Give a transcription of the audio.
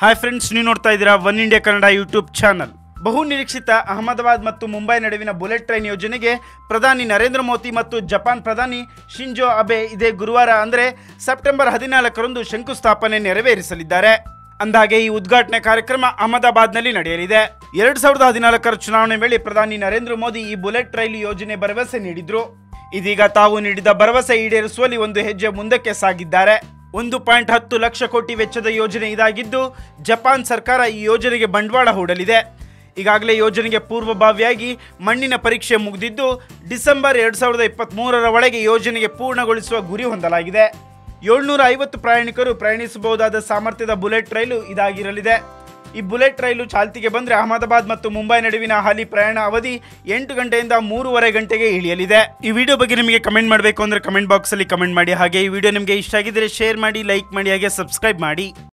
hi friends ನೀವು ನೋಡ್ತಾ ಇದ್ದೀರಾ one India Kannada YouTube channel ಬಹು ನಿರೀಕ್ಷಿತ ಅಹಮದಾಬಾದ್ ಮತ್ತು ಮುಂಬೈ ನಡುವಿನ ಬುಲೆಟ್ ಟ್ರೈನ್ ಯೋಜನೆಗೆ ಪ್ರಧಾನಿ ನರೇಂದ್ರ ಮೋದಿ ಮತ್ತು ಜಪಾನ್ ಪ್ರಧಾನಿ ಶಿಂಜೋ ಅಬೆ ಇದೇ ಗುರುವಾರ ಅಂದರೆ ಸೆಪ್ಟೆಂಬರ್ ಹದಿನಾಲ್ಕರಂದು ಶಂಕುಸ್ಥಾಪನೆ ನೆರವೇರಿಸಲಿದ್ದಾರೆ ಅಂದಹಾಗೆ ಈ ಉದ್ಘಾಟನೆ ಕಾರ್ಯಕ್ರಮ ಅಹಮದಾಬಾದ್ನಲ್ಲಿ ನಡೆಯಲಿದೆ ಎರಡ್ ಸಾವಿರದ ಹದಿನಾಲ್ಕರ ಚುನಾವಣೆ ವೇಳೆ ಪ್ರಧಾನಿ ನರೇಂದ್ರ ಮೋದಿ ಈ ಬುಲೆಟ್ ರೈಲು ಯೋಜನೆ ಭರವಸೆ ನೀಡಿದ್ರು ಇದೀಗ ತಾವು ನೀಡಿದ ಭರವಸೆ ಈಡೇರಿಸುವಲ್ಲಿ ಒಂದು ಹೆಜ್ಜೆ ಮುಂದಕ್ಕೆ ಸಾಗಿದ್ದಾರೆ ಒಂದು ಪಾಯಿಂಟ್ ಹತ್ತು ಲಕ್ಷ ಕೋಟಿ ವೆಚ್ಚದ ಯೋಜನೆ ಇದಾಗಿದ್ದು ಜಪಾನ್ ಸರ್ಕಾರ ಈ ಯೋಜನೆಗೆ ಬಂಡವಾಳ ಹೂಡಲಿದೆ ಈಗಾಗಲೇ ಯೋಜನೆಗೆ ಪೂರ್ವಭಾವಿಯಾಗಿ ಮಣ್ಣಿನ ಪರೀಕ್ಷೆ ಮುಗಿದಿದ್ದು ಡಿಸೆಂಬರ್ ಎರಡು ಸಾವಿರದ ಇಪ್ಪತ್ತ್ಮೂರರ ಒಳಗೆ ಯೋಜನೆಗೆ ಪೂರ್ಣಗೊಳಿಸುವ ಗುರಿ ಹೊಂದಲಾಗಿದೆ ಏಳ್ನೂರ ಐವತ್ತು ಪ್ರಯಾಣಿಕರು ಪ್ರಯಾಣಿಸಬಹುದಾದ ಸಾಮರ್ಥ್ಯದ ಬುಲೆಟ್ ರೈಲು ಇದಾಗಿರಲಿದೆ ಈ ಬುಲೆಟ್ ರೈಲು ಚಾಲ್ತಿಗೆ ಬಂದರೆ ಅಹಮದಾಬಾದ್ ಮತ್ತು ಮುಂಬೈ ನಡುವಿನ ಹಾಲಿ ಪ್ರಯಾಣ ಅವಧಿ ಎಂಟು ಗಂಟೆಯಿಂದ ಮೂರುವರೆ ಗಂಟೆಗೆ ಇಳಿಯಲಿದೆ ಈ ವಿಡಿಯೋ ಬಗ್ಗೆ ನಿಮಗೆ ಕಮೆಂಟ್ ಮಾಡಬೇಕು ಅಂದರೆ ಕಮೆಂಟ್ ಬಾಕ್ಸಲ್ಲಿ ಕಮೆಂಟ್ ಮಾಡಿ ಹಾಗೆ ಈ ವಿಡಿಯೋ ನಿಮಗೆ ಇಷ್ಟ ಆಗಿದ್ದರೆ ಶೇರ್ ಮಾಡಿ ಲೈಕ್ ಮಾಡಿ ಹಾಗೆ ಸಬ್ಸ್ಕ್ರೈಬ್ ಮಾಡಿ